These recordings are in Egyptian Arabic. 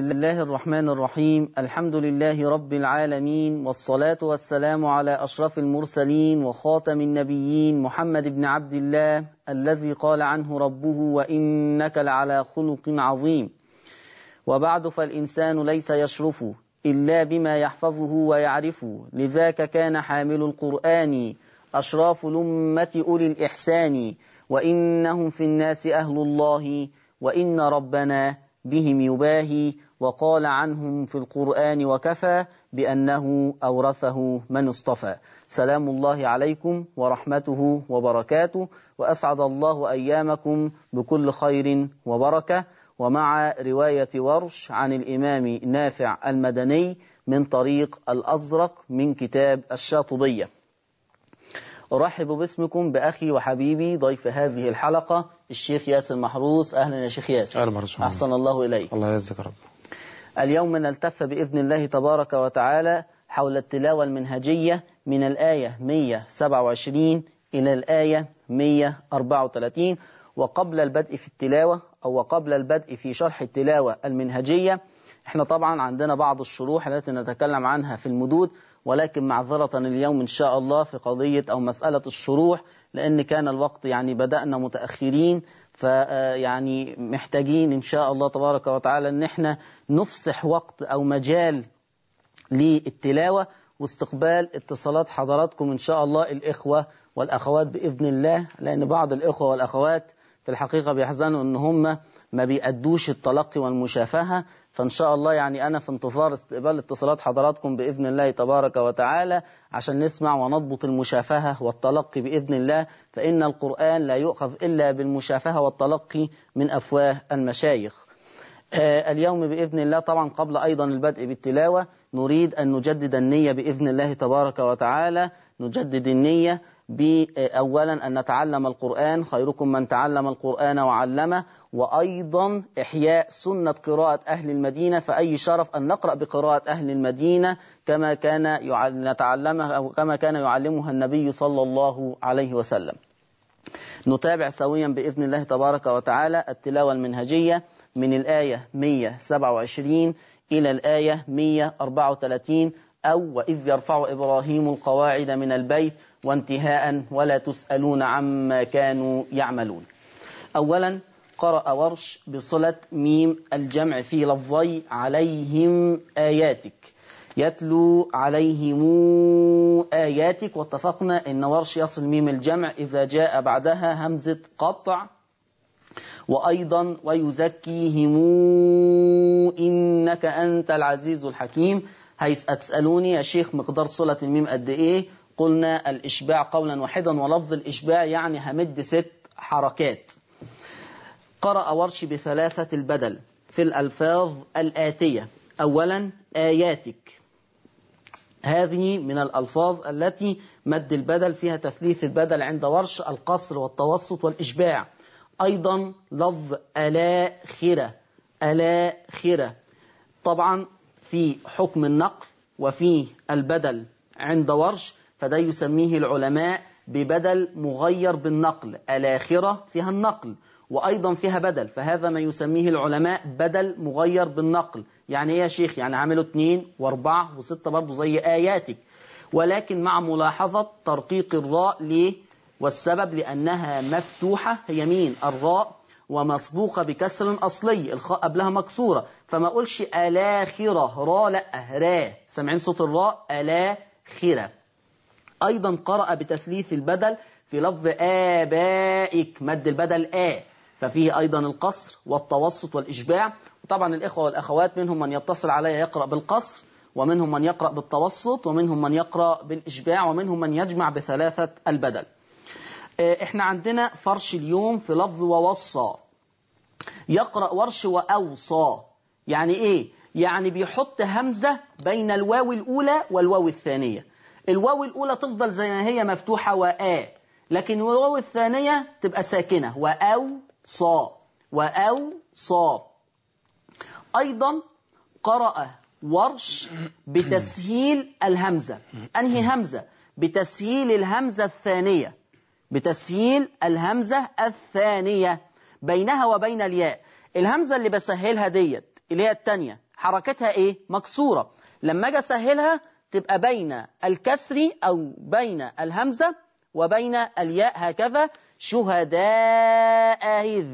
الله الرحمن الرحيم الحمد لله رب العالمين والصلاة والسلام على أشرف المرسلين وخاتم النبيين محمد بن عبد الله الذي قال عنه ربه وإنك لعلى خلق عظيم وبعد فالإنسان ليس يشرف إلا بما يحفظه ويعرفه لذاك كان حامل القرآن أشراف الأمة أولي الإحسان وإنهم في الناس أهل الله وإن ربنا بهم يباهي وقال عنهم في القرآن وكفى بأنه أورثه من اصطفى سلام الله عليكم ورحمته وبركاته وأسعد الله أيامكم بكل خير وبركة ومع رواية ورش عن الإمام نافع المدني من طريق الأزرق من كتاب الشاطبية أرحب باسمكم بأخي وحبيبي ضيف هذه الحلقة الشيخ ياسر محروس أهلا يا شيخ ياسر أهلا مرحبا أحسن الله إليك الله يعزك يا رب اليوم نلتف بإذن الله تبارك وتعالى حول التلاوة المنهجية من الآية 127 إلى الآية 134 وقبل البدء في التلاوة أو وقبل البدء في شرح التلاوة المنهجية احنا طبعا عندنا بعض الشروح التي نتكلم عنها في المدود ولكن معذرة اليوم إن شاء الله في قضية أو مسألة الشروح لأن كان الوقت يعني بدأنا متأخرين فيعني محتاجين إن شاء الله تبارك وتعالى أن احنا نفسح وقت أو مجال للتلاوة واستقبال اتصالات حضراتكم إن شاء الله الإخوة والأخوات بإذن الله لأن بعض الإخوة والأخوات في الحقيقة بيحزنوا أن هم ما بيأدوش التلقي والمشافهة فإن شاء الله يعني أنا في انتظار استقبال اتصالات حضراتكم بإذن الله تبارك وتعالى عشان نسمع ونضبط المشافهة والتلقي بإذن الله فإن القرآن لا يؤخذ إلا بالمشافهة والتلقي من أفواه المشايخ آه اليوم بإذن الله طبعا قبل أيضا البدء بالتلاوة نريد أن نجدد النية بإذن الله تبارك وتعالى نجدد النية أولا أن نتعلم القرآن خيركم من تعلم القرآن وعلمه وأيضا إحياء سنة قراءة أهل المدينة فأي شرف أن نقرأ بقراءة أهل المدينة كما كان نتعلمها أو كما كان يعلمها النبي صلى الله عليه وسلم نتابع سويا بإذن الله تبارك وتعالى التلاوة المنهجية من الآية 127 إلى الآية 134 أو وإذ يرفع إبراهيم القواعد من البيت وانتهاء ولا تسألون عما كانوا يعملون أولا قرأ ورش بصلة ميم الجمع في لفظي عليهم آياتك يتلو عليهم آياتك واتفقنا أن ورش يصل ميم الجمع إذا جاء بعدها همزة قطع وأيضا ويزكيهم إنك أنت العزيز الحكيم هتسألوني يا شيخ مقدار صلة الميم قد إيه قلنا الإشباع قولا واحدا ولفظ الإشباع يعني همد ست حركات قرأ ورش بثلاثة البدل في الألفاظ الآتية أولا آياتك هذه من الألفاظ التي مد البدل فيها تثليث البدل عند ورش القصر والتوسط والإشباع أيضا لفظ ألاخرة ألاخرة طبعا في حكم النقل وفي البدل عند ورش فده يسميه العلماء ببدل مغير بالنقل الآخرة فيها النقل وأيضا فيها بدل فهذا ما يسميه العلماء بدل مغير بالنقل يعني ايه يا شيخ يعني عملوا اثنين واربعة وستة برضو زي آياتك ولكن مع ملاحظة ترقيق الراء ليه والسبب لأنها مفتوحة هي مين الراء ومسبوقة بكسر أصلي الخاء قبلها مكسورة فما أقولش ألاخرة را لا را سمعين صوت الراء ألاخرة أيضا قرأ بتثليث البدل في لفظ آبائك مد البدل آ ففيه أيضا القصر والتوسط والإشباع وطبعا الإخوة والأخوات منهم من يتصل علي يقرأ بالقصر ومنهم من يقرأ بالتوسط ومنهم من يقرأ بالإشباع ومنهم من يجمع بثلاثة البدل احنا عندنا فرش اليوم في لفظ ووصى يقرأ ورش وأوصى يعني ايه يعني بيحط همزة بين الواو الأولى والواو الثانية الواو الأولى تفضل زي ما هي مفتوحة وآ لكن الواو الثانية تبقى ساكنة وأو صا وأو صا أيضا قرأ ورش بتسهيل الهمزة أنهي همزة بتسهيل الهمزة الثانية بتسهيل الهمزة الثانية بينها وبين الياء الهمزة اللي بسهلها ديت اللي هي الثانية حركتها ايه مكسورة لما اجي اسهلها تبقى بين الكسر او بين الهمزة وبين الياء هكذا شهداء إذ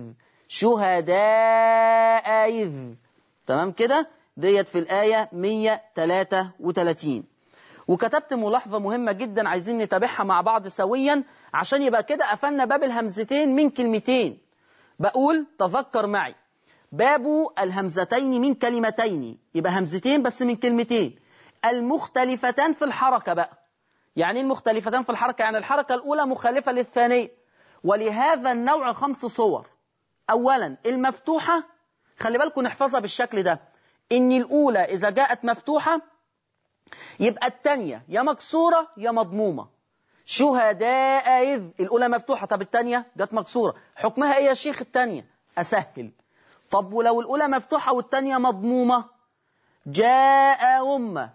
شهداء إذ تمام كده ديت في الآية 133 وكتبت ملاحظة مهمة جدا عايزين نتابعها مع بعض سويا عشان يبقى كده قفلنا باب الهمزتين من كلمتين بقول تذكر معي باب الهمزتين من كلمتين يبقى همزتين بس من كلمتين المختلفتان في الحركة بقى يعني المختلفتان في الحركة يعني الحركة الأولى مخالفة للثانية ولهذا النوع خمس صور أولا المفتوحة خلي بالكم نحفظها بالشكل ده إن الأولى إذا جاءت مفتوحة يبقى الثانية يا مكسورة يا مضمومة شهداء إذ الأولى مفتوحة طب الثانية جت مكسورة حكمها إيه يا شيخ الثانية أسهل طب ولو الأولى مفتوحة والثانية مضمومة جاء أمة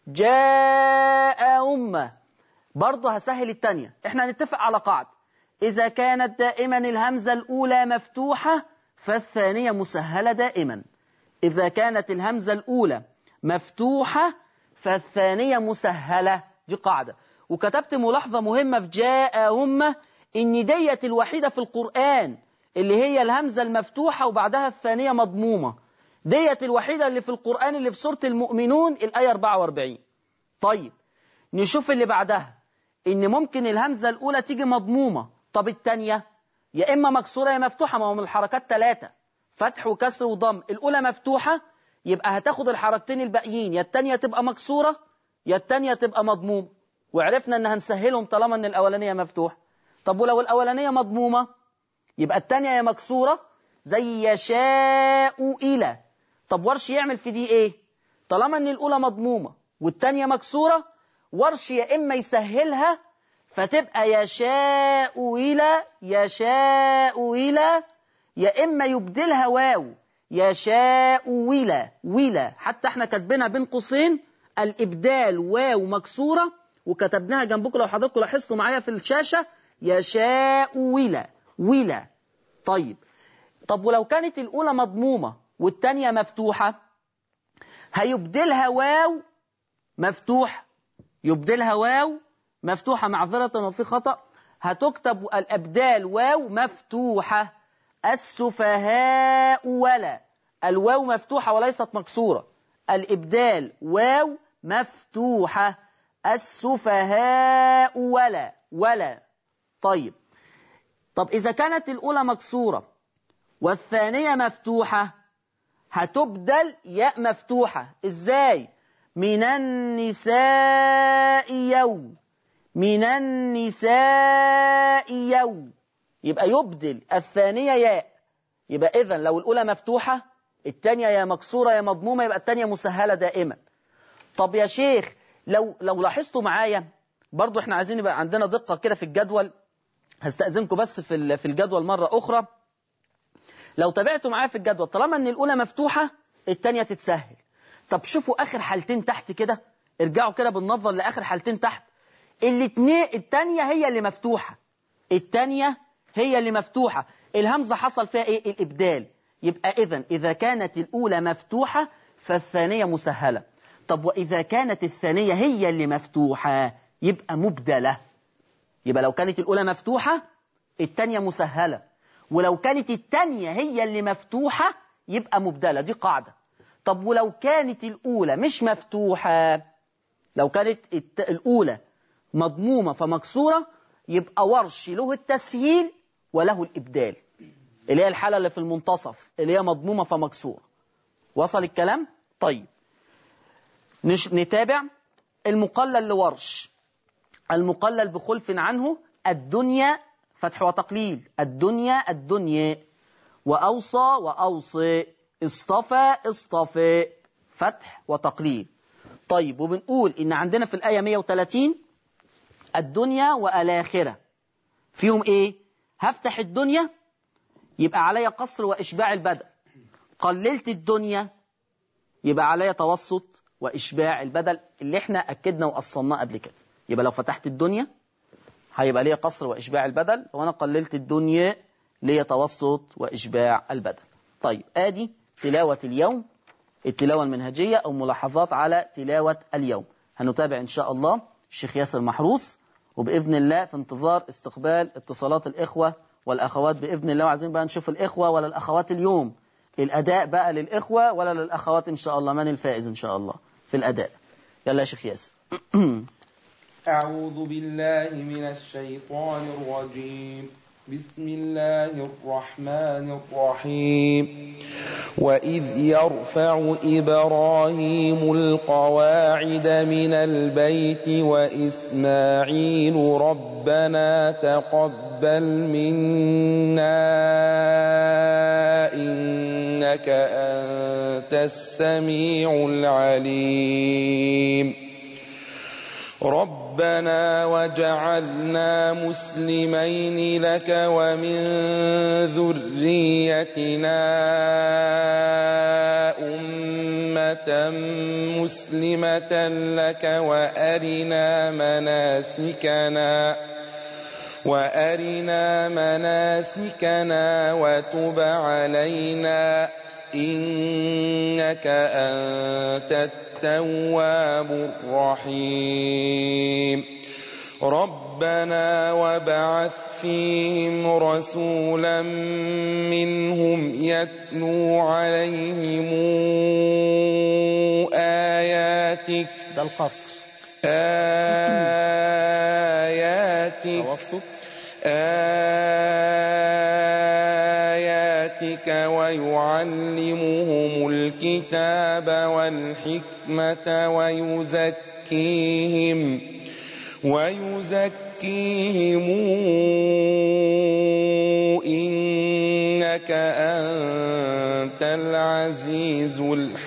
جاء أمة برضه هسهل الثانية احنا هنتفق على قاعدة إذا كانت دائما الهمزة الأولى مفتوحة فالثانية مسهلة دائما إذا كانت الهمزة الأولى مفتوحة فالثانية مسهلة دي قاعدة وكتبت ملاحظة مهمة في جاء أمة إن ديت الوحيدة في القرآن اللي هي الهمزة المفتوحة وبعدها الثانية مضمومة ديت الوحيدة اللي في القرآن اللي في سورة المؤمنون الآية 44 طيب نشوف اللي بعدها إن ممكن الهمزة الأولى تيجي مضمومة طب الثانية يا إما مكسورة يا مفتوحة ما هو من الحركات ثلاثة فتح وكسر وضم الأولى مفتوحة يبقى هتاخد الحركتين الباقيين يا الثانية تبقى مكسورة يا الثانية تبقى مضمومة وعرفنا إن هنسهلهم طالما إن الأولانية مفتوحة طب ولو الأولانية مضمومة يبقى الثانية يا مكسورة زي يشاء إلى طب ورش يعمل في دي إيه طالما إن الأولى مضمومة والثانية مكسورة ورش يا إما يسهلها فتبقى يشاء إلى يشاء إلى يا إما يبدلها واو يشاء ولا ولا حتى احنا كاتبينها بين قوسين الإبدال واو مكسورة وكتبناها جنبكم لو حضراتكم لاحظتوا معايا في الشاشة يشاء ولا ولا طيب طب ولو كانت الأولى مضمومة والتانية مفتوحة هيبدلها واو مفتوح يبدلها واو مفتوحة معذرة وفي خطأ هتكتب الأبدال واو مفتوحة السفهاء ولا الواو مفتوحة وليست مكسورة الإبدال واو مفتوحة السفهاء ولا ولا طيب طب إذا كانت الأولى مكسورة والثانية مفتوحة هتبدل ياء مفتوحة إزاي من النساء يوم من النساء يوم يبقى يبدل الثانية ياء يبقى إذن لو الأولى مفتوحة الثانية يا مكسورة يا مضمومة يبقى الثانية مسهلة دائما طب يا شيخ لو لو لاحظتوا معايا برضو احنا عايزين يبقى عندنا دقة كده في الجدول هستأذنكم بس في في الجدول مرة أخرى لو تابعتوا معايا في الجدول طالما ان الأولى مفتوحة الثانية تتسهل طب شوفوا آخر حالتين تحت كده ارجعوا كده بالنظر لآخر حالتين تحت الاثنين الثانية هي اللي مفتوحة الثانية هي اللي مفتوحة الهمزة حصل فيها ايه الإبدال يبقى إذا إذا كانت الأولى مفتوحة فالثانية مسهلة طب وإذا كانت الثانية هي اللي مفتوحة يبقى مبدلة يبقى لو كانت الأولى مفتوحة الثانية مسهلة ولو كانت الثانية هي اللي مفتوحة يبقى مبدلة دي قاعدة طب ولو كانت الأولى مش مفتوحة لو كانت الأولى مضمومة فمكسورة يبقى ورش له التسهيل وله الإبدال اللي هي الحالة اللي في المنتصف اللي هي مضمومة فمكسورة وصل الكلام؟ طيب نش... نتابع المقلل لورش المقلل بخلف عنه الدنيا فتح وتقليل الدنيا الدنيا وأوصى وأوصي اصطفى اصطفى فتح وتقليل طيب وبنقول إن عندنا في الآية 130 الدنيا والآخرة فيهم إيه هفتح الدنيا يبقى عليا قصر وإشباع البدء قللت الدنيا يبقى عليا توسط وإشباع البدل اللي احنا أكدنا وأصلناه قبل كده يبقى لو فتحت الدنيا هيبقى ليا قصر وإشباع البدل وأنا قللت الدنيا ليا توسط وإشباع البدل طيب آدي تلاوة اليوم التلاوة المنهجية أو ملاحظات على تلاوة اليوم هنتابع إن شاء الله الشيخ ياسر محروس وبإذن الله في انتظار استقبال اتصالات الإخوة والأخوات بإذن الله وعايزين بقى نشوف الإخوة ولا الأخوات اليوم الأداء بقى للإخوة ولا للأخوات إن شاء الله من الفائز إن شاء الله في الأداء يلا يا شيخ ياسر أعوذ بالله من الشيطان الرجيم بسم الله الرحمن الرحيم وإذ يرفع إبراهيم القواعد من البيت وإسماعيل ربنا تقبل منا إنك أنت السميع العليم ربنا وجعلنا مسلمين لك ومن ذريتنا أمة مسلمة لك وأرنا مناسكنا وأرنا مناسكنا وتب علينا إنك أنت التواب الرحيم ربنا وابعث فيهم رسولا منهم يتلو عليهم آياتك ده القصر آياتك توسط آياتك ويعلمهم الكتاب والحكمة ويزكيهم ويزكيهم إنك أنت العزيز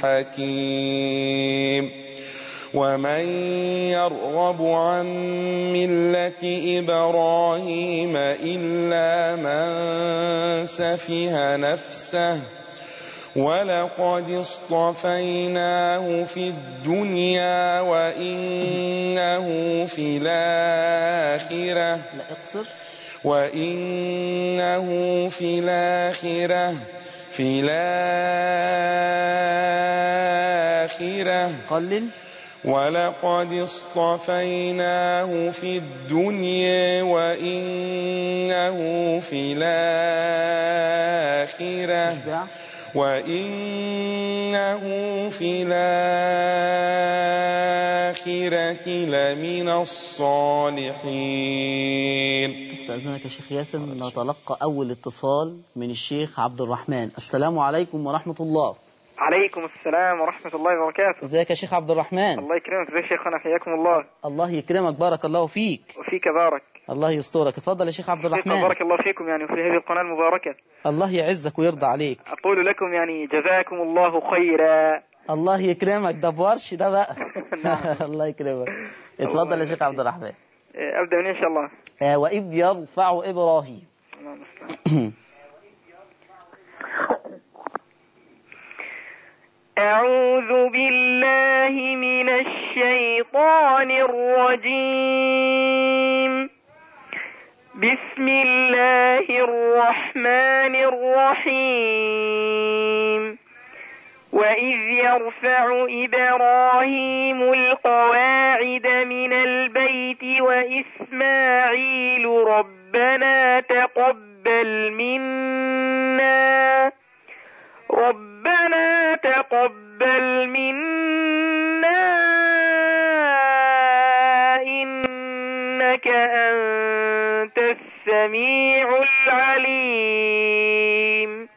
الحكيم ومن يرغب عن ملة إبراهيم إلا من سفه نفسه ولقد اصطفيناه في الدنيا وإنه في الآخرة لا اقصر وإنه في الآخرة في الآخرة قلل ولقد اصطفيناه في الدنيا وإنه في الآخرة اشبع وإنه في الآخرة لمن الصالحين استأذنك يا شيخ ياسر نتلقى أول اتصال من الشيخ عبد الرحمن السلام عليكم ورحمة الله عليكم السلام ورحمة الله وبركاته ازيك يا شيخ عبد الرحمن الله يكرمك يا شيخنا حياكم الله الله يكرمك بارك الله فيك وفيك بارك الله يسترك اتفضل يا شيخ عبد شيخنا الرحمن بارك الله فيكم يعني وفي هذه القناة المباركة الله يعزك ويرضى عليك أقول لكم يعني جزاكم الله خيرا الله يكرمك ده بورش ده بقى نعم. الله يكرمك اتفضل يا شيخ عبد الرحمن أبدأ من إن شاء الله آه، وإذ يرفع إبراهيم اللهم المستعان. أعوذ بالله من الشيطان الرجيم بسم الله الرحمن الرحيم وإذ يرفع إبراهيم القواعد من البيت وإسماعيل ربنا تقبل منا ربنا تقبل منا إنك أنت السميع العليم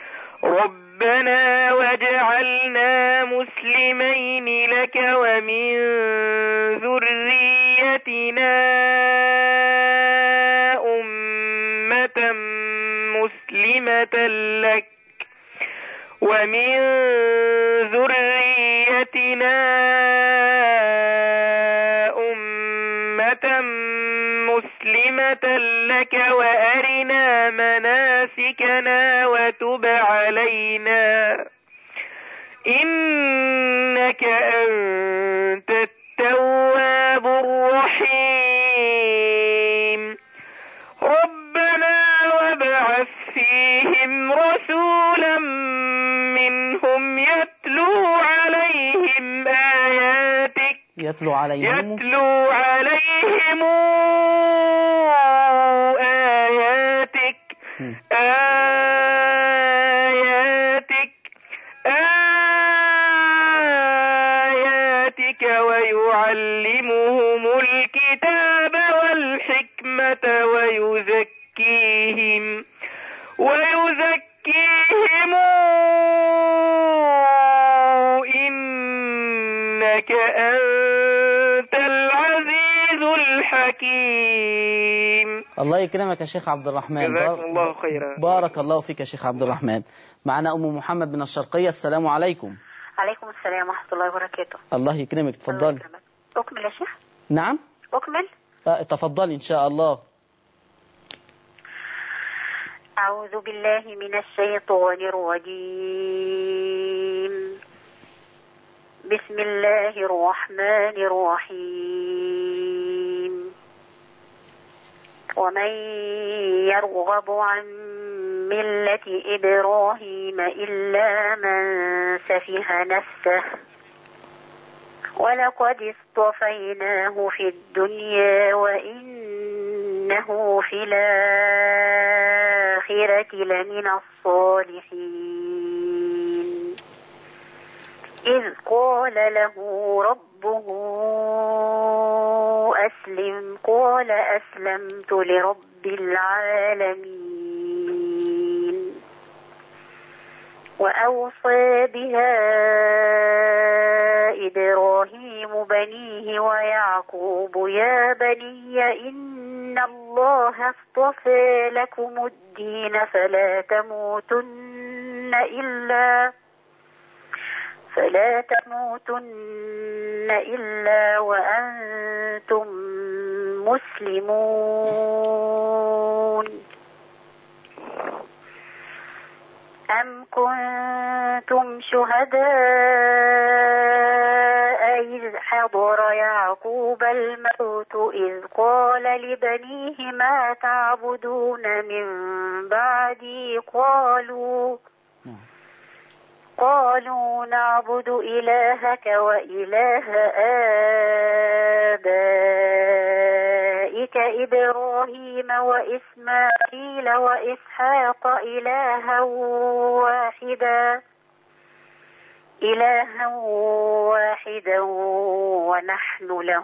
ربنا واجعلنا مسلمين لك ومن ذريتنا أمة مسلمة لك ومن ذريتنا أمة مسلمة لك وأرنا مناسكنا وتب علينا إنك أنت التواب الرحيم ربنا وابعث فيهم رسولا منهم يتلو يتلو عليهم يتلو عليهم آياتك مم. آياتك آياتك ويعلمهم الكتاب والحكمة ويزكيهم ويزكيهم إنك أنت العزيز الحكيم الله يكرمك يا شيخ عبد الرحمن جزاكم بار- الله خيرا بارك الله فيك يا شيخ عبد الرحمن معنا أم محمد من الشرقية السلام عليكم عليكم السلام ورحمة الله وبركاته الله يكرمك الله تفضلي يكرمك. أكمل يا شيخ نعم أكمل آه، تفضلي إن شاء الله أعوذ بالله من الشيطان الرجيم بسم الله الرحمن الرحيم ومن يرغب عن ملة إبراهيم إلا من سفه نفسه ولقد اصطفيناه في الدنيا وإنه في الآخرة لمن الصالحين إذ قال له ربه أسلم قال أسلمت لرب العالمين وأوصى بها إبراهيم بنيه ويعقوب يا بني إن الله اصطفى لكم الدين فلا تموتن إلا فلا تموتن إلا وأنتم مسلمون أم كنتم شهداء إذ حضر يعقوب الموت إذ قال لبنيه ما تعبدون من بعدي قالوا قالوا نعبد إلهك وإله آبائك إبراهيم وإسماعيل وإسحاق إلها واحدا إلها واحدا ونحن له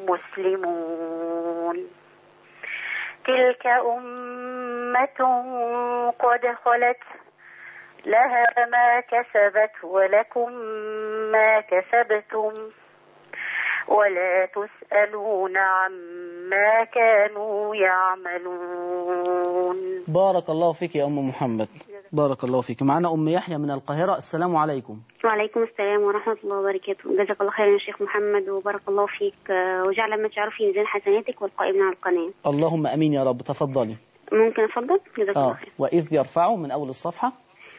مسلمون تلك أمة قد خلت لها ما كسبت ولكم ما كسبتم ولا تسألون عما كانوا يعملون بارك الله فيك يا أم محمد بارك الله فيك معنا أم يحيى من القاهرة السلام عليكم وعليكم السلام ورحمة الله وبركاته جزاك الله خيرا يا شيخ محمد وبارك الله فيك آه، وجعل ما تعرف في ميزان حسناتك والقائمين على القناة اللهم أمين يا رب تفضلي ممكن أفضل جزاك الله آه. خير وإذ يرفعوا من أول الصفحة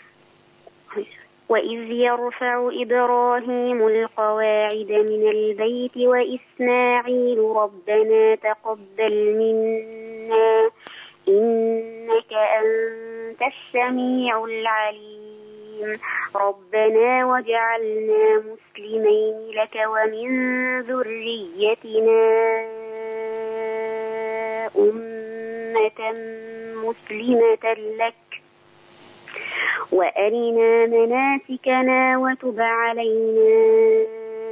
وإذ يرفع إبراهيم القواعد من البيت وإسماعيل ربنا تقبل منا إنك أنت السميع العليم ربنا وجعلنا مسلمين لك ومن ذريتنا أمة مسلمة لك وأرنا مناسكنا وتب علينا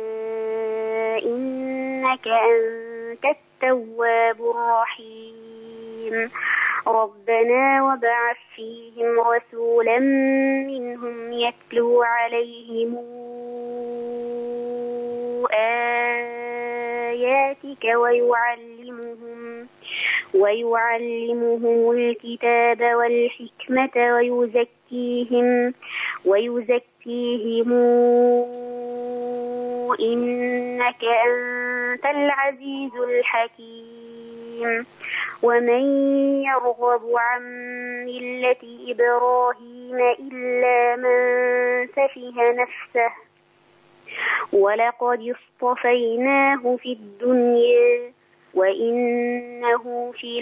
إنك أنت التواب الرحيم ربنا وابعث فيهم رسولا منهم يتلو عليهم آياتك ويعلمهم ويعلمهم الكتاب والحكمة ويزكيهم ويزكيهم إنك أنت العزيز الحكيم ومن يرغب عن ملة إبراهيم إلا من سفه نفسه ولقد اصطفيناه في الدنيا وإنه في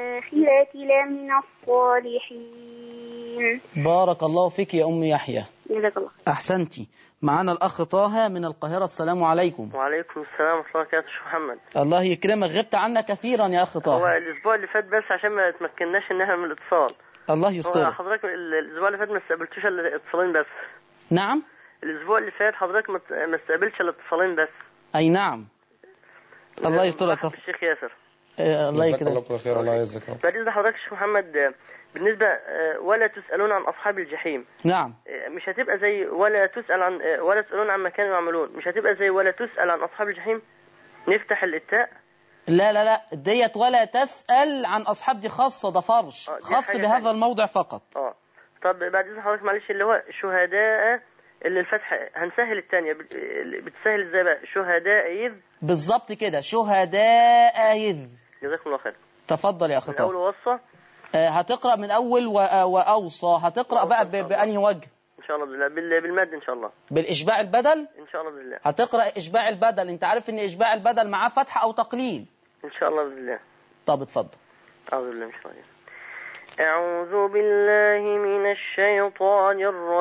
الآخرة لمن الصالحين بارك الله فيك يا أم يحيى جزاك الله خير أحسنتي معانا الأخ طه من القاهرة السلام عليكم وعليكم السلام ورحمة الله وبركاته شيخ محمد الله يكرمك غبت عنا كثيرا يا أخ هو طه الأسبوع اللي فات بس عشان ما تمكناش إن احنا من الاتصال الله هو يسترك حضرتك ال- الأسبوع اللي فات ما استقبلتوش إلا اتصالين بس نعم الأسبوع اللي فات حضرتك ما ت- ما استقبلتش إلا اتصالين بس أي نعم الله يسترك مرحبا الشيخ ياسر آه، الله جزاك الله يكرمك كل خير الله يجزاك رب. بعد إذن حضرتك يا شيخ محمد آه، بالنسبة آه، ولا تسألون عن أصحاب الجحيم نعم آه، مش هتبقى زي ولا تسأل عن آه، ولا تسألون عما كانوا يعملون مش هتبقى زي ولا تسأل عن أصحاب الجحيم نفتح الإتاء لا لا لا ديت ولا تسأل عن أصحاب دي خاصة ده فرش آه، دي خاص حاجة بهذا تانية. الموضع فقط اه طب بعد اذن حضرتك معلش اللي هو شهداء اللي الفتحة هنسهل الثانية بتسهل ازاي بقى شهداء إذ بالظبط كده شهداء إذ جزاكم الله خير تفضل يا أخ من أول طه وصة آه، هتقرأ من أول و- آه، وأوصى هتقرأ بقى ب- بأنهي وجه إن شاء الله بالله بال- بالمد إن شاء الله بالإشباع البدل إن شاء الله بالله هتقرأ إشباع البدل أنت عارف إن إشباع البدل معاه فتح أو تقليل إن شاء الله بالله طب اتفضل أعوذ بالله من الشيطان الرجيم. أعوذ بالله من الشيطان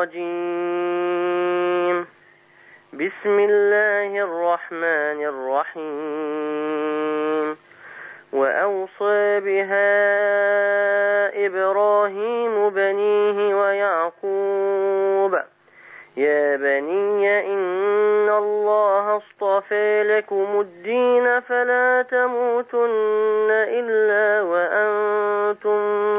الرجيم بسم الله الرحمن الرحيم وأوصى بها إبراهيم بنيه ويعقوب يا بني إن الله اصطفى لكم الدين فلا تموتن إلا وأنتم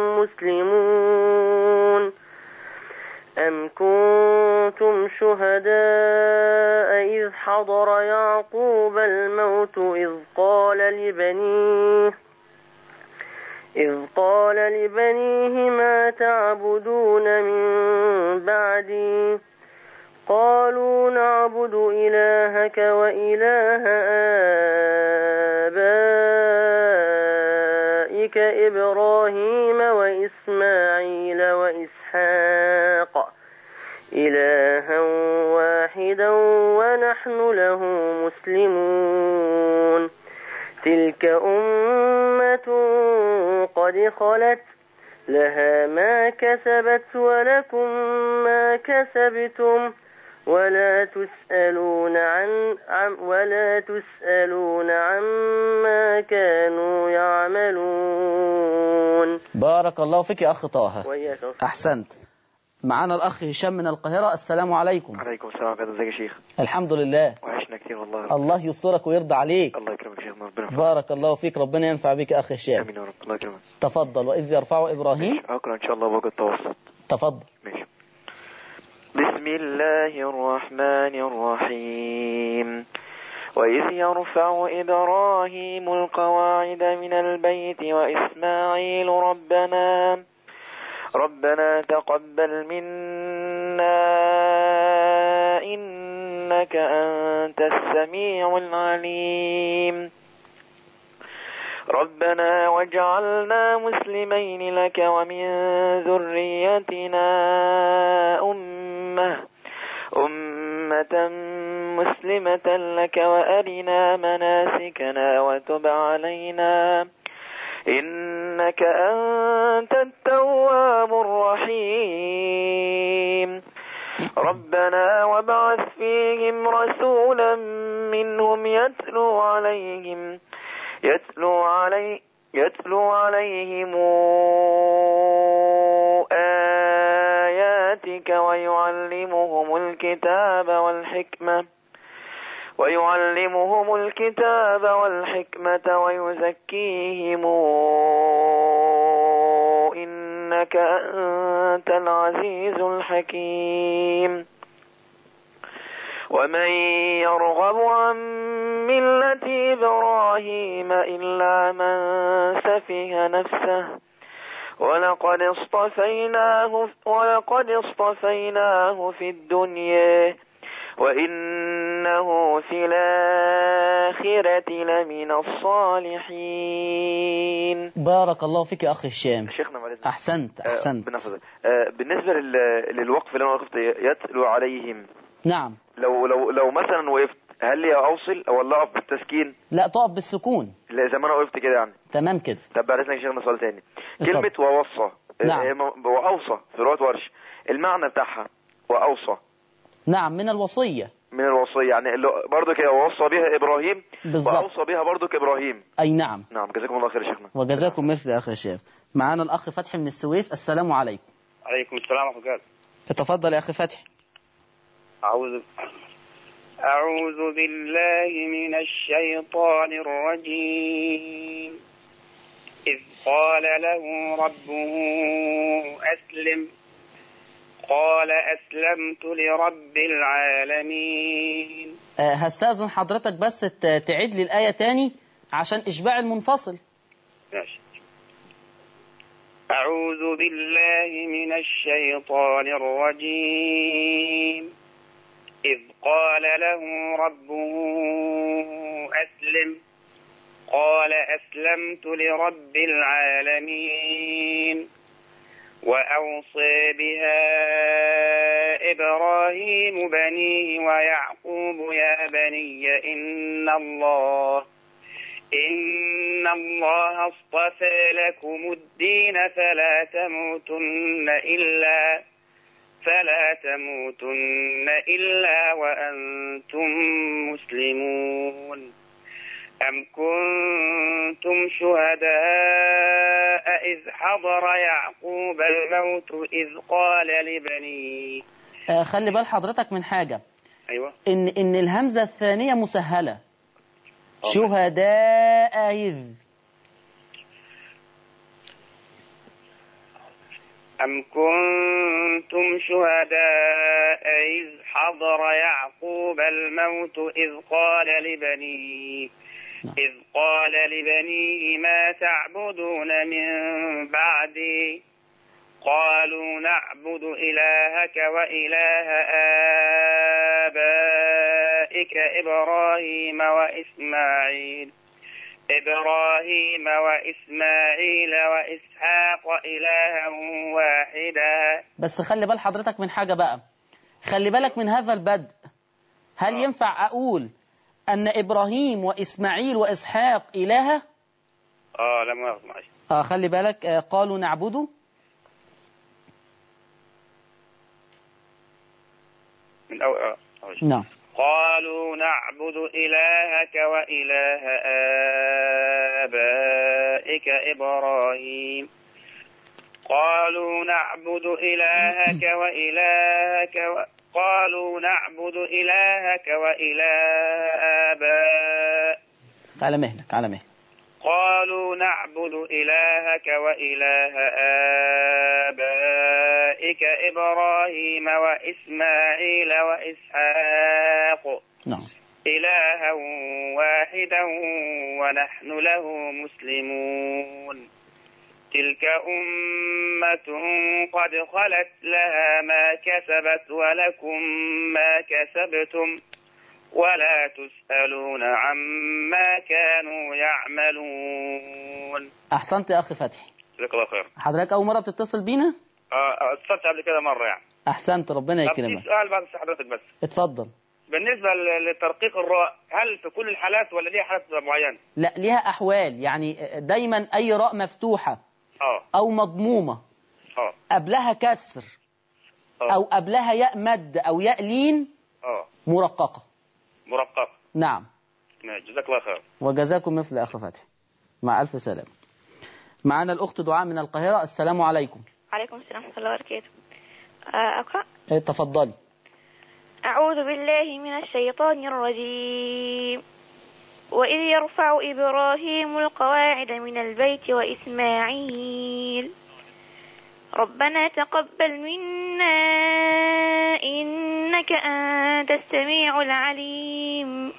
مسلمون أم كنتم شهداء إذ حضر يعقوب الموت إذ قال لبنيه إذ قال لبنيه ما تعبدون من بعدي قالوا نعبد إلهك وإله آبائك إبراهيم وإسماعيل وإسحاق إلها واحدا ونحن له مسلمون تلك أمة قد خلت لها ما كسبت ولكم ما كسبتم ولا تسألون عن, عن ولا تسألون عما كانوا يعملون بارك الله فيك يا أخ طه وإياك أحسنت معانا الأخ هشام من القاهرة السلام عليكم عليكم السلام ورحمة الله ازيك يا شيخ الحمد لله وحشنا كتير والله الله يسترك ويرضى عليك الله يكرمك يا شيخنا ربنا يحفظك. بارك الله فيك ربنا ينفع بك يا أخ هشام امين يا رب الله يكرمك تفضل وإذ يرفع إبراهيم ماشي اقرا ان شاء الله وقت التوسط تفضل ماشي بسم الله الرحمن الرحيم وإذ يرفع إبراهيم القواعد من البيت وإسماعيل ربنا ربنا تقبل منا إنك أنت السميع العليم ربنا واجعلنا مسلمين لك ومن ذريتنا أمة أمة مسلمة لك وأرنا مناسكنا وتب علينا إنك أنت التواب الرحيم ربنا وابعث فيهم رسولا منهم يتلو عليهم يتلو علي يتلو عليهم آياتك ويعلمهم الكتاب والحكمة ويعلمهم الكتاب والحكمة ويزكيهم إنك أنت العزيز الحكيم ومن يرغب عن ملة إبراهيم إلا من سفه نفسه ولقد اصطفيناه ولقد اصطفيناه في الدنيا وإنه في الآخرة لمن الصالحين بارك الله فيك يا أخ هشام شيخنا معلش أحسنت أحسنت بنفذ بالنسبة لل- للوقف اللي أنا وقفت يتلو عليهم نعم لو لو لو مثلا وقفت هل لي اوصل او ولا اقف بالتسكين لا تقف بالسكون لا زي ما انا وقفت كده يعني تمام كده طب بعد اذنك يا شيخنا سؤال تاني اتفضل. كلمه ووصى نعم. آه، م- واوصى في روايه ورش المعنى بتاعها وأوصى نعم من الوصية من الوصية يعني اللي برضو كده وصى بها إبراهيم بالظبط. وأوصى بها برضو إبراهيم أي نعم نعم جزاكم الله خير يا شيخنا وجزاكم مثل يا أخي شيخ معانا الأخ فتحي من السويس السلام عليكم عليكم السلام ورحمة الله تفضل يا أخي فتحي أعوذ أعوذ بالله من الشيطان الرجيم إذ قال له ربه أسلم قال أسلمت لرب العالمين آه، هستأذن حضرتك بس ت- تعيد لي الآية تاني عشان إشباع المنفصل ماشي أعوذ بالله من الشيطان الرجيم إذ قال له ربه أسلم قال أسلمت لرب العالمين وأوصي بها إبراهيم بنيه ويعقوب يا بني إن الله إن الله اصطفى لكم الدين فلا تموتن إلا فلا تموتن إلا وأنتم مسلمون أم كنتم شهداء إذ حضر يعقوب الموت إذ قال لبنيه آه، خلي بال حضرتك من حاجة أيوة إن إن الهمزة الثانية مسهلة شهداء إذ أم كنتم شهداء إذ حضر يعقوب الموت إذ قال لبنيه إذ قال لبنيه ما تعبدون من بعدي قالوا نعبد إلهك وإله آبائك إبراهيم وإسماعيل إبراهيم وإسماعيل وإسحاق إلها واحدا بس خلي بال حضرتك من حاجة بقى خلي بالك من هذا البدء هل ينفع أقول أن إبراهيم وإسماعيل وإسحاق إلهة آه لا مؤاخذة معلش آه خلي بالك آه قالوا نعبده من أول آه. معلش. نعم قالوا نعبد إلهك وإله آبائك إبراهيم قالوا نعبد إلهك وإلهك و... قالوا نعبد إلهك وإله آبائك على مهلك على مهلك قالوا نعبد إلهك وإله آبائك إبراهيم وإسماعيل وإسحاق نعم إلها واحدا ونحن له مسلمون تلك أمة قد خلت لها ما كسبت ولكم ما كسبتم ولا تسألون عما كانوا يعملون أحسنت يا أخي فتحي جزاك الله خير حضرتك أول مرة بتتصل بينا اه اتصلت قبل كده مرة يعني أحسنت ربنا طب في يكرمك سؤال بعد حضرتك بس اتفضل بالنسبة ل- لترقيق الراء هل في كل الحالات ولا ليها حالات معينة؟ لا ليها أحوال يعني دايما أي راء مفتوحة اه أو مضمومة اه قبلها كسر اه أو قبلها ياء مد أو ياء لين اه مرققة مرقق نعم ماشي، جزاك الله خير وجزاكم مثل أخ فتحي مع ألف سلام معنا الأخت دعاء من القاهرة السلام عليكم عليكم السلام ورحمة الله وبركاته آه، أقرأ إيه، تفضلي أعوذ بالله من الشيطان الرجيم وإذ يرفع إبراهيم القواعد من البيت وإسماعيل ربنا تقبل منا إنك أنت السميع العليم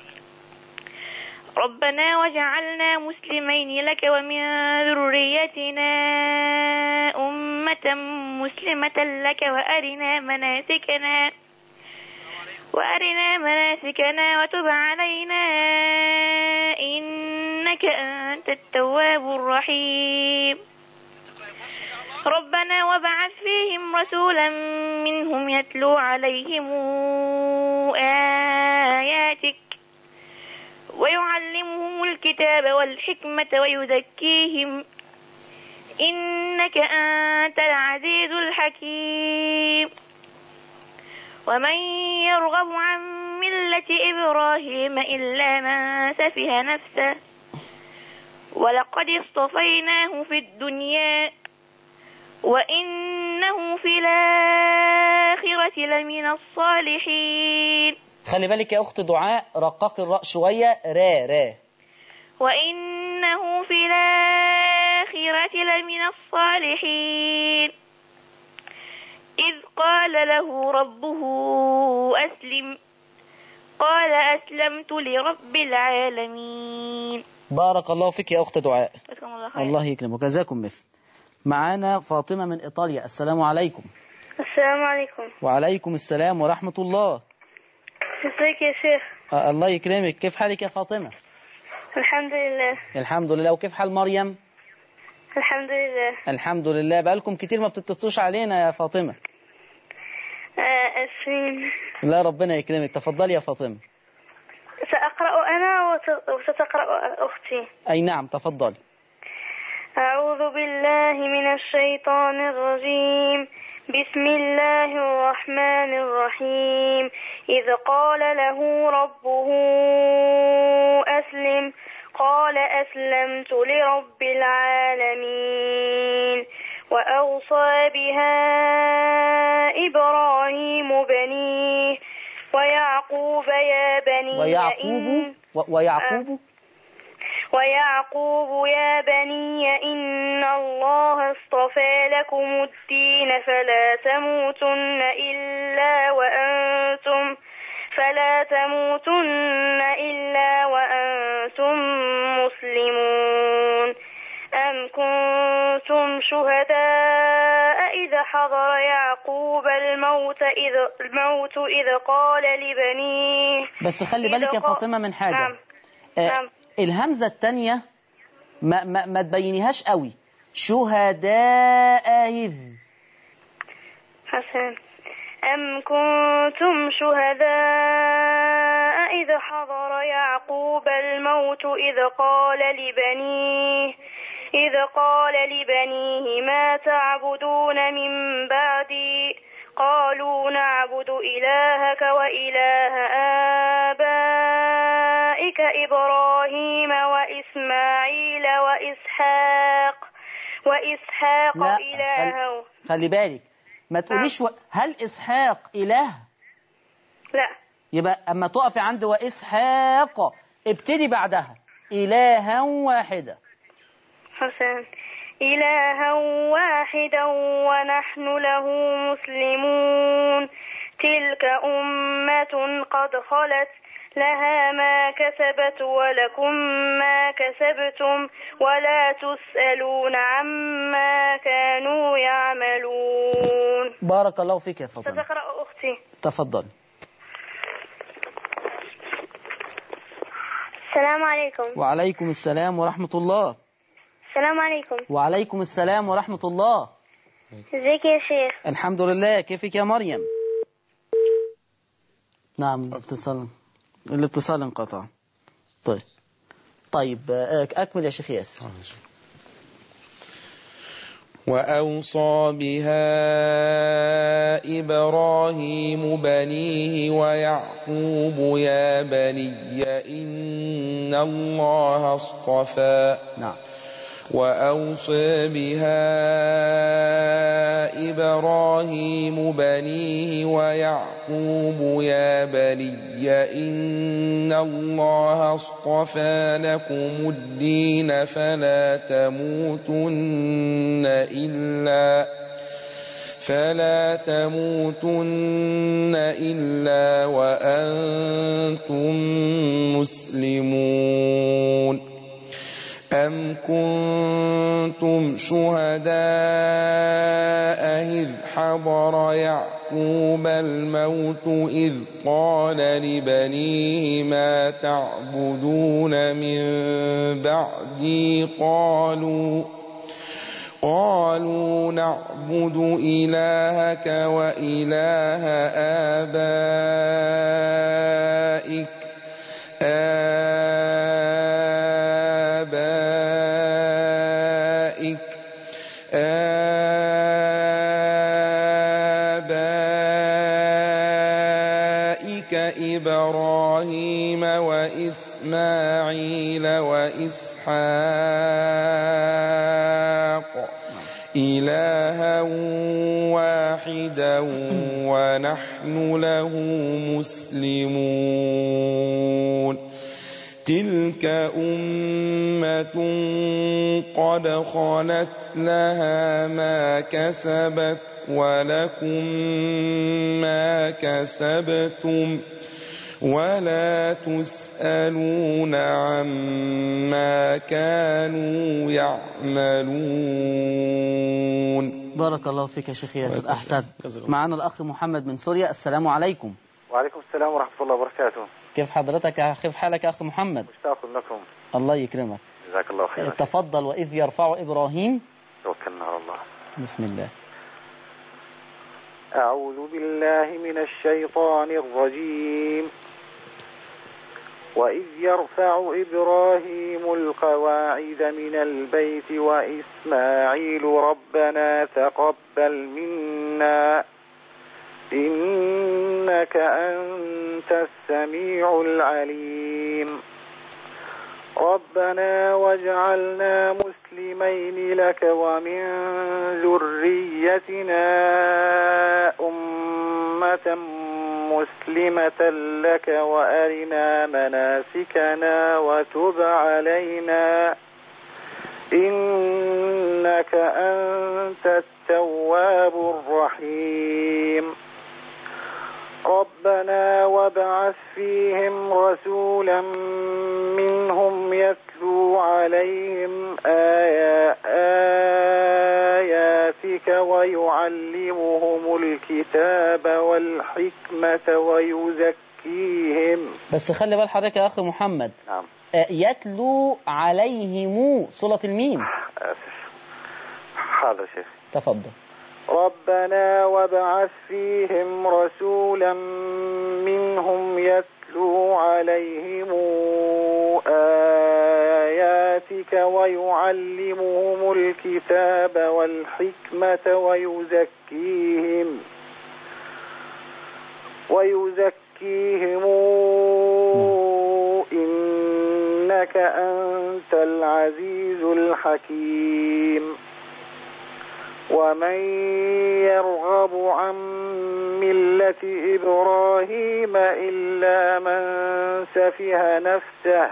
ربنا وجعلنا مسلمين لك ومن ذريتنا أمة مسلمة لك وأرنا مناسكنا وأرنا مناسكنا وتب علينا إنك أنت التواب الرحيم ربنا وابعث فيهم رسولا منهم يتلو عليهم آياتك ويعلمهم الكتاب والحكمة ويزكيهم إنك أنت العزيز الحكيم ومن يرغب عن ملة إبراهيم إلا من سفه نفسه ولقد اصطفيناه في الدنيا وإنه في الآخرة لمن الصالحين خلي بالك يا أخت دعاء رقق الراء شوية را را وإنه في الآخرة لمن الصالحين إذ قال له ربه أسلم قال أسلمت لرب العالمين بارك الله فيك يا أخت دعاء جزاكم الله خير الله يكرمك جزاكم مثل معانا فاطمة من إيطاليا السلام عليكم السلام عليكم وعليكم السلام ورحمة الله ازيك يا شيخ آه، الله يكرمك كيف حالك يا فاطمة الحمد لله الحمد لله وكيف حال مريم الحمد لله الحمد لله بقالكم كتير ما بتتصلوش علينا يا فاطمة آه، أسفين لا ربنا يكرمك تفضلي يا فاطمة سأقرأ أنا وت- وستقرأ أختي أي نعم تفضلي أعوذ بالله من الشيطان الرجيم بسم الله الرحمن الرحيم إذ قال له ربه أسلم قال أسلمت لرب العالمين وأوصى بها إبراهيم بنيه ويعقوب يا بني ويعقوب إن و- ويعقوب ويعقوب يا بني إن الله اصطفى لكم الدين فلا تموتن إلا وأنتم فلا تموتن إلا وأنتم مسلمون أم كنتم شهداء إذا حضر يعقوب الموت إذ الموت إذ قال لبنيه بس خلي بالك يا إذا قا- فاطمة من حاجة نعم آه، نعم. الهمزة التانية ما, ما, ما تبينيهاش قوي شهداء إذ حسن أم كنتم شهداء إذ حضر يعقوب الموت إذ قال لبنيه إذ قال لبنيه ما تعبدون من بعدي قالوا نعبد إلهك وإله آبائك إبراهيم وإسماعيل وإسحاق وإسحاق لا إلها خلي, خلي بالك ما تقوليش و... هل إسحاق إله لا يبقى أما تقفي عند وإسحاق ابتدي بعدها إلها واحدة حسن إلها واحدا ونحن له مسلمون تلك أمة قد خلت لها ما كسبت ولكم ما كسبتم ولا تسألون عما كانوا يعملون بارك الله فيك يا فاطمة ستقرأ أختي تفضل السلام عليكم وعليكم السلام ورحمة الله السلام عليكم وعليكم السلام ورحمة الله ازيك يا شيخ الحمد لله كيفك يا مريم نعم الاتصال الاتصال انقطع طيب طيب آه، أكمل يا شيخ ياسر وأوصى بها إبراهيم بنيه ويعقوب يا بني إن الله اصطفى نعم وأوصى بها إبراهيم بنيه ويعقوب يا بني إن الله اصطفى لكم الدين فلا تموتن إلا فلا تموتن إلا وأنتم مسلمون أم كنتم شهداء إذ حضر يعقوب الموت إذ قال لبنيه ما تعبدون من بعدي قالوا قالوا نعبد إلهك وإله آبائك آبائك إبراهيم وإسماعيل وإسحاق إلها واحدا ونحن له مسلمون تلك أمة قد خلت لها ما كسبت ولكم ما كسبتم ولا تسألون عما كانوا يعملون بارك الله فيك يا شيخ ياسر وعليكم أحسن السلام. معنا الأخ محمد من سوريا السلام عليكم وعليكم السلام ورحمة الله وبركاته كيف حضرتك يا- كيف حالك يا أخ محمد مشتاق لكم الله يكرمك جزاك الله خيرا تفضل وإذ يرفع إبراهيم توكلنا على الله بسم الله أعوذ بالله من الشيطان الرجيم وإذ يرفع إبراهيم القواعد من البيت وإسماعيل ربنا تقبل منا إنك أنت السميع العليم ربنا واجعلنا مسلمين لك ومن ذريتنا أمة مسلمة لك وأرنا مناسكنا وتب علينا إنك أنت التواب الرحيم ربنا وابعث فيهم رسولا منهم يتلو عليهم آيا آياتك ويعلمهم الكتاب والحكمة ويزكيهم بس خلي بال حضرتك يا أخ محمد نعم آه، يتلو عليهم صلة الميم آسف حاضر شيخ تفضل ربنا وابعث فيهم رسولا منهم يتلو عليهم آياتك ويعلمهم الكتاب والحكمة ويزكيهم ويزكيهم إنك أنت العزيز الحكيم ومن يرغب عن ملة إبراهيم إلا من سفه نفسه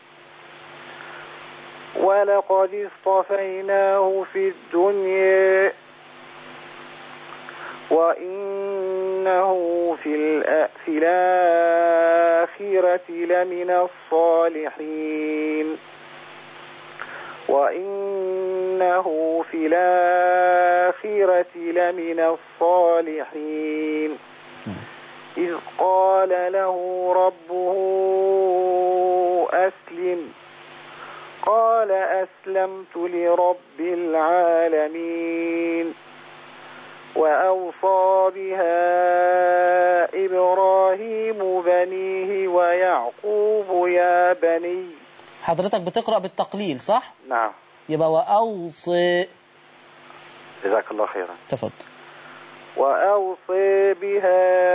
ولقد اصطفيناه في الدنيا وإنه في, الأ... في الآخرة لمن الصالحين وإنه في الآخرة لمن الصالحين إذ قال له ربه أسلم قال أسلمت لرب العالمين وأوصى بها إبراهيم بنيه ويعقوب يا بني حضرتك بتقرأ بالتقليل صح؟ نعم يبقى وأوصي جزاك الله خيرا تفضل وأوصي بها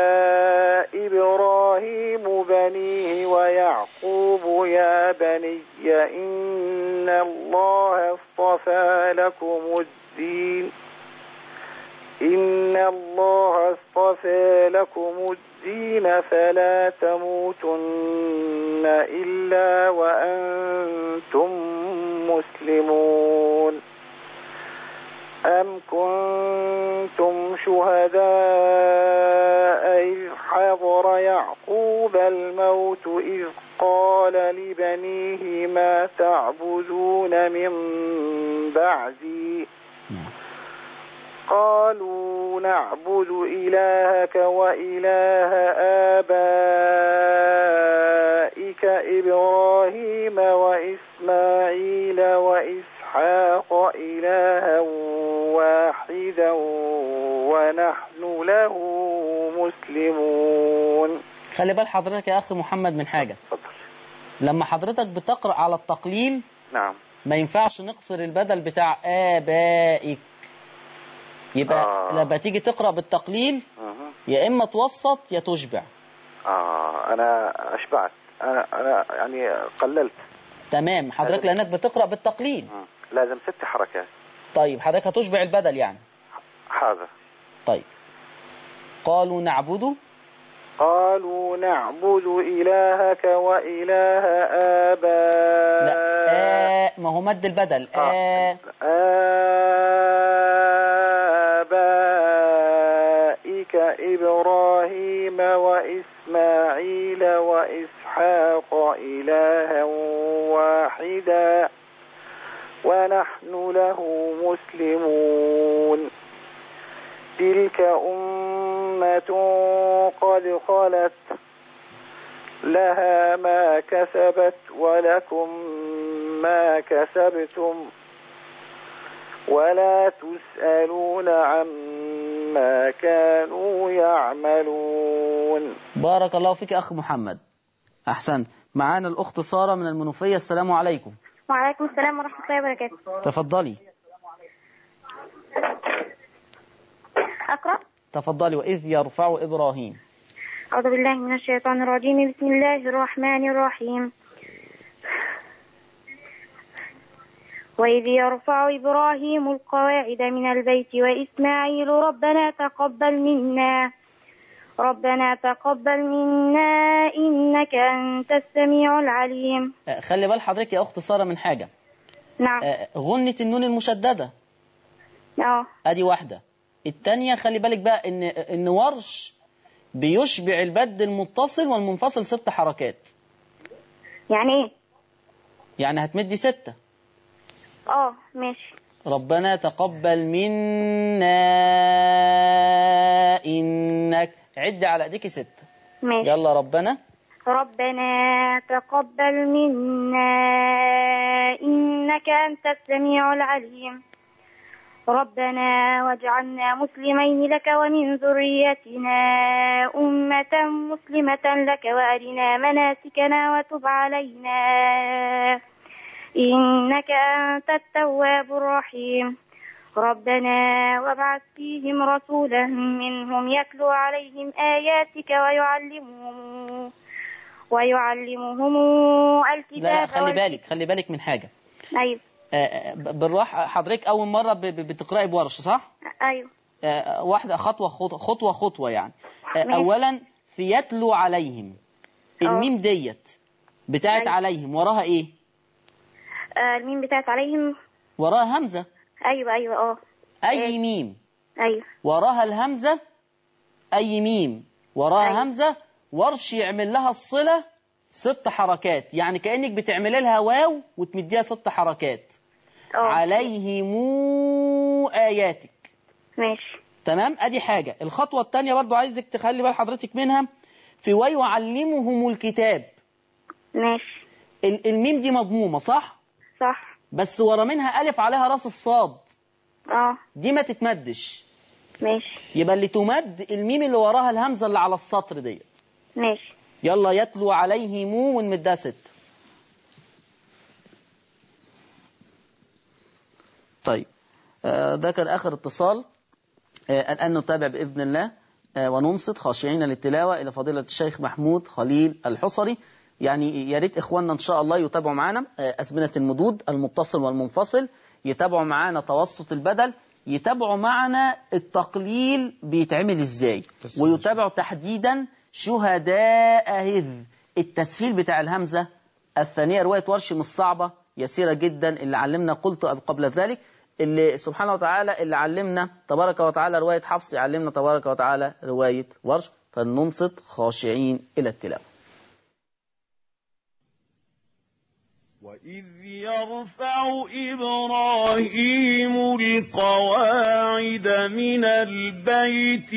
إبراهيم بنيه ويعقوب يا بني إن الله اصطفى لكم الدين إن الله اصطفى لكم الدين فلا تموتن إلا وأنتم مسلمون أم كنتم شهداء إذ حضر يعقوب الموت إذ قال لبنيه ما تعبدون من بعدي قالوا نعبد إلهك وإله آبائك إبراهيم وإسماعيل وإسحاق إلها واحدا ونحن له مسلمون خلي بال حضرتك يا أخي محمد من حاجة لما حضرتك بتقرأ على التقليل نعم ما ينفعش نقصر البدل بتاع آبائك يبقى آه. لما تيجي تقرأ بالتقليل أها. يا إما توسط يا تشبع آه أنا أشبعت أنا أنا يعني قللت تمام حضرتك لأنك بتقرأ بالتقليد لازم ست حركات طيب حضرتك هتشبع البدل يعني هذا طيب قالوا نعبد قالوا نعبد إلهك وإله آبائك لا آه ما هو مد البدل آه آبائك إبراهيم وإسماعيل وإسحاق إلها واحدا ونحن له مسلمون تلك أمة قد خلت لها ما كسبت ولكم ما كسبتم ولا تسألون عما كانوا يعملون بارك الله فيك أخ محمد أحسنت معانا الأخت سارة من المنوفية السلام عليكم وعليكم السلام ورحمة الله وبركاته تفضلي أقرأ تفضلي وإذ يرفع إبراهيم أعوذ بالله من الشيطان الرجيم بسم الله الرحمن الرحيم وإذ يرفع إبراهيم القواعد من البيت وإسماعيل ربنا تقبل منا ربنا تقبل منا إنك أنت السميع العليم آه، خلي بال حضرتك يا أخت سارة من حاجة نعم آه، غنة النون المشددة اه ادي واحدة التانية خلي بالك بقى ان ان ورش بيشبع البد المتصل والمنفصل ست حركات يعني ايه يعني هتمدي ستة اه ماشي ربنا تقبل منا انك عد على ايديك ستة ماشي يلا ربنا ربنا تقبل منا إنك أنت السميع العليم ربنا واجعلنا مسلمين لك ومن ذريتنا أمة مسلمة لك وأرنا مناسكنا وتب علينا إنك أنت التواب الرحيم ربنا وابعث فيهم رسولا منهم يتلو عليهم آياتك ويعلمهم ويعلمهم الكتاب لا لا خلي وال- بالك خلي بالك من حاجة أيوه آه، آه، بالراحة حضرتك أول مرة ب- ب- بتقرأي بورش صح؟ أيوه آه، واحدة خطوة خطوة خطوة, خطوة يعني آه، ماشي. أولا في يتلو عليهم الميم ديت بتاعت أيوة. عليهم وراها إيه؟ آه الميم بتاعت عليهم وراها همزة أيوه أيوه اه أي ميم أيوه وراها الهمزة أي ميم وراها أيوة. همزة ورش يعمل لها الصلة ست حركات يعني كأنك بتعمل لها واو وتمديها ست حركات اه عليهم آياتك ماشي تمام ادي حاجة الخطوة التانية برضو عايزك تخلي بال حضرتك منها في ويعلمهم الكتاب ماشي ال- الميم دي مضمومة صح صح بس ورا منها ألف عليها راس الصاد اه دي ما تتمدش ماشي يبقى اللي تمد الميم اللي وراها الهمزة اللي على السطر ديت ماشي يلا يتلو عليهم ونمدها ست طيب آه، ده كان آخر اتصال آه، الآن نتابع بإذن الله آه، وننصت خاشعين للتلاوة إلى فضيلة الشيخ محمود خليل الحصري يعني يا ريت إخواننا إن شاء الله يتابعوا معنا آه، أزمنة المدود المتصل والمنفصل يتابعوا معنا توسط البدل يتابعوا معنا التقليل بيتعمل إزاي ويتابعوا تحديدا شهداء هذ التسهيل بتاع الهمزة الثانية رواية ورش مش صعبة يسيرة جدا اللي علمنا قلت قبل ذلك اللي سبحانه وتعالى اللي علمنا تبارك وتعالى رواية حفص يعلمنا تبارك وتعالى رواية ورش فلننصت خاشعين إلى التلاوة وإذ يرفع إبراهيم القواعد من البيت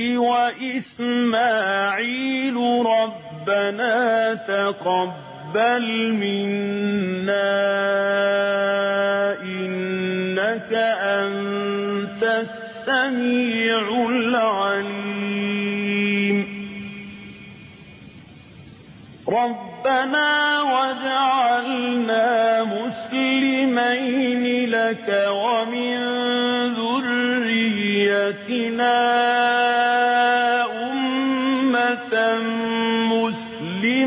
وإسماعيل ربنا تقبل منا إنك أنت السميع العليم ربنا واجعلنا مسلمين لك ومن ذريتنا أمة مسلمة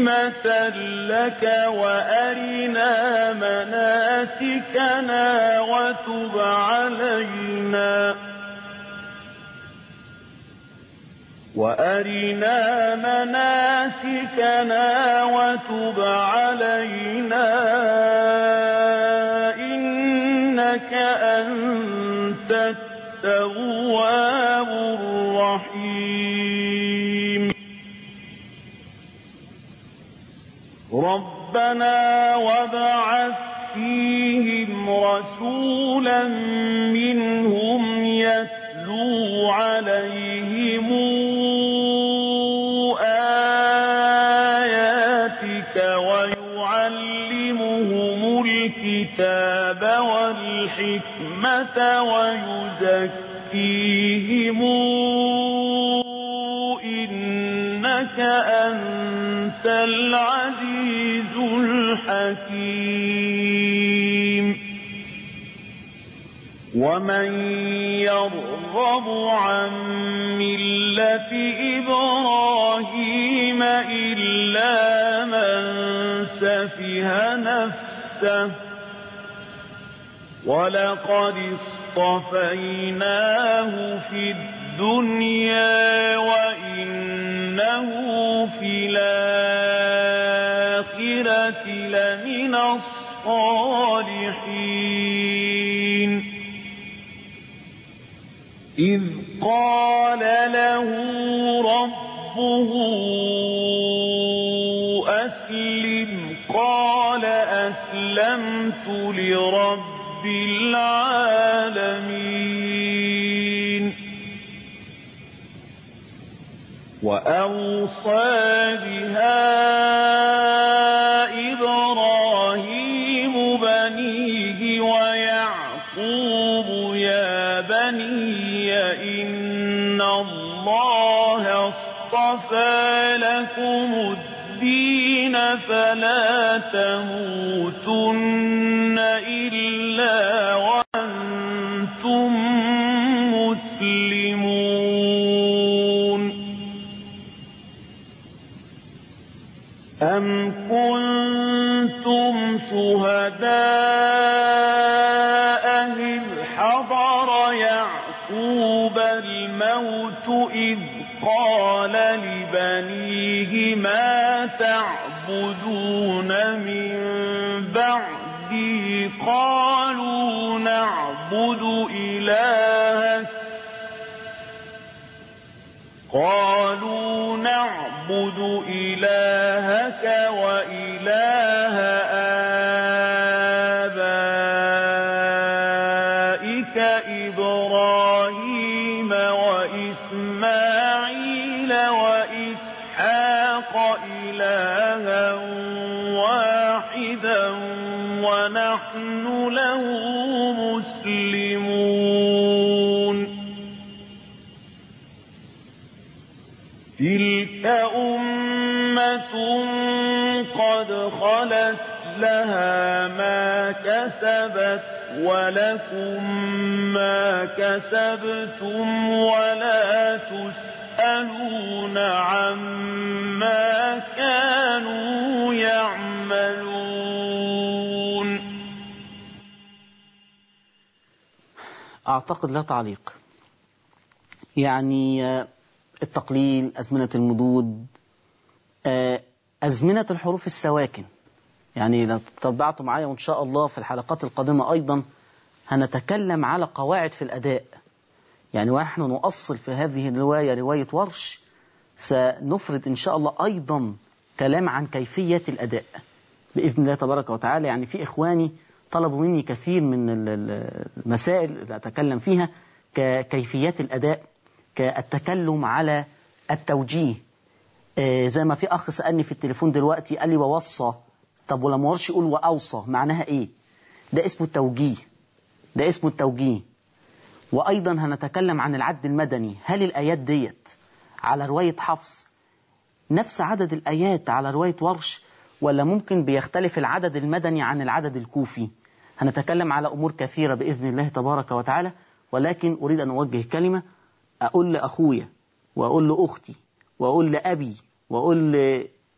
تسليمة لك وأرنا مناسكنا وتب علينا وأرنا مناسكنا وتب علينا إنك أنت التواب الرحيم ربنا وابعث فيهم رسولا منهم يتلو عليهم آياتك ويعلمهم الكتاب والحكمة ويزكيهم إنك أنت العزيز الحكيم ومن يرغب عن ملة إبراهيم إلا من سفه نفسه ولقد اصطفيناه في الدنيا وإنه في الآخرة لمن الصالحين إذ قال له ربه أسلم قال أسلمت لرب العالمين وأوصى بها إبراهيم بنيه ويعقوب يا بني إن الله اصطفى لكم الدين فلا تموتن إلا وأنتم مسلمون أم كنتم شهداء إذ حضر يعقوب الموت إذ قال لبنيه ما تعبدون من بعدي قالوا نعبد إلهك قالوا نعبد إلهك وإله آبائك إبراهيم وإسماعيل وإسحاق إلها واحدا ونحن له مسلمون تلك أمة قد خلت لها ما كسبت ولكم ما كسبتم ولا تسألون عما كانوا يعملون أعتقد لا تعليق يعني آه، التقليل أزمنة المدود آه، أزمنة الحروف السواكن يعني لو تتبعتوا معايا وإن شاء الله في الحلقات القادمة أيضا هنتكلم على قواعد في الأداء يعني ونحن نؤصل في هذه الرواية رواية ورش سنفرد إن شاء الله أيضا كلام عن كيفية الأداء بإذن الله تبارك وتعالى يعني في إخواني طلبوا مني كثير من ال- ال- المسائل اللي أتكلم فيها ككيفيات الأداء كالتكلم على التوجيه آه، زي ما في أخ سألني في التليفون دلوقتي قال لي ووصى طب ولما ورش يقول وأوصى معناها إيه ده اسمه التوجيه ده اسمه التوجيه وأيضا هنتكلم عن العد المدني هل الآيات ديت على رواية حفص نفس عدد الآيات على رواية ورش ولا ممكن بيختلف العدد المدني عن العدد الكوفي هنتكلم على أمور كثيرة بإذن الله تبارك وتعالى ولكن أريد أن أوجه كلمة أقول لأخويا وأقول لأختي وأقول لأبي وأقول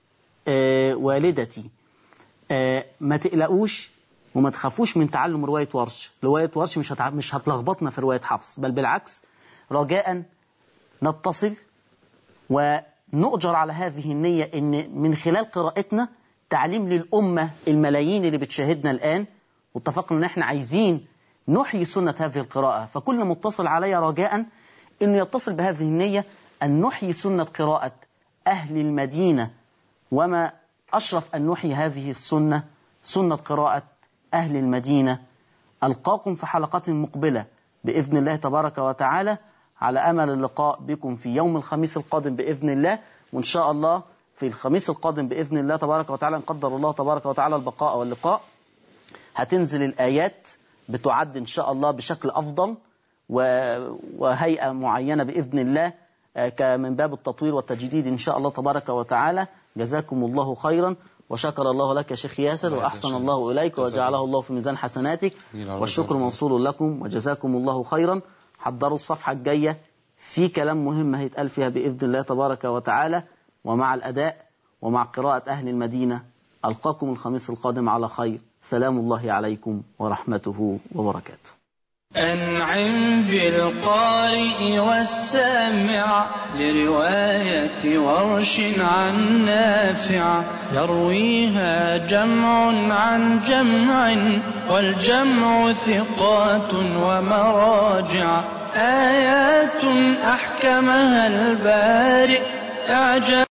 آه، والدتي آه، ما تقلقوش وما تخافوش من تعلم رواية ورش رواية ورش مش هتع... مش هتلخبطنا في رواية حفص بل بالعكس رجاء نتصل ونؤجر على هذه النية ان من خلال قراءتنا تعليم للأمة الملايين اللي بتشاهدنا الآن واتفقنا ان احنا عايزين نحيي سنة هذه القراءة فكل متصل علي رجاء انه يتصل بهذه النية ان نحيي سنة قراءة اهل المدينة وما اشرف ان نحيي هذه السنة سنة قراءة اهل المدينة القاكم في حلقات مقبلة باذن الله تبارك وتعالى على امل اللقاء بكم في يوم الخميس القادم باذن الله وان شاء الله في الخميس القادم باذن الله تبارك وتعالى ان قدر الله تبارك وتعالى البقاء واللقاء هتنزل الآيات بتعد إن شاء الله بشكل أفضل و- وهيئة معينة بإذن الله آه، ك- من باب التطوير والتجديد إن شاء الله تبارك وتعالى جزاكم الله خيرا وشكر الله لك يا شيخ ياسر الله وأحسن يجزاك. الله إليك جزاك وجعله الله في ميزان حسناتك جميل. والشكر الله. موصول لكم وجزاكم الله خيرا حضروا الصفحة الجاية في كلام مهم هيتقال فيها بإذن الله تبارك وتعالى ومع الأداء ومع قراءة أهل المدينة ألقاكم الخميس القادم على خير سلام الله عليكم ورحمته وبركاته أنعم بالقارئ والسامع لرواية ورش عن نافع يرويها جمع عن جمع والجمع ثقات ومراجع آيات أحكمها البارئ أعجب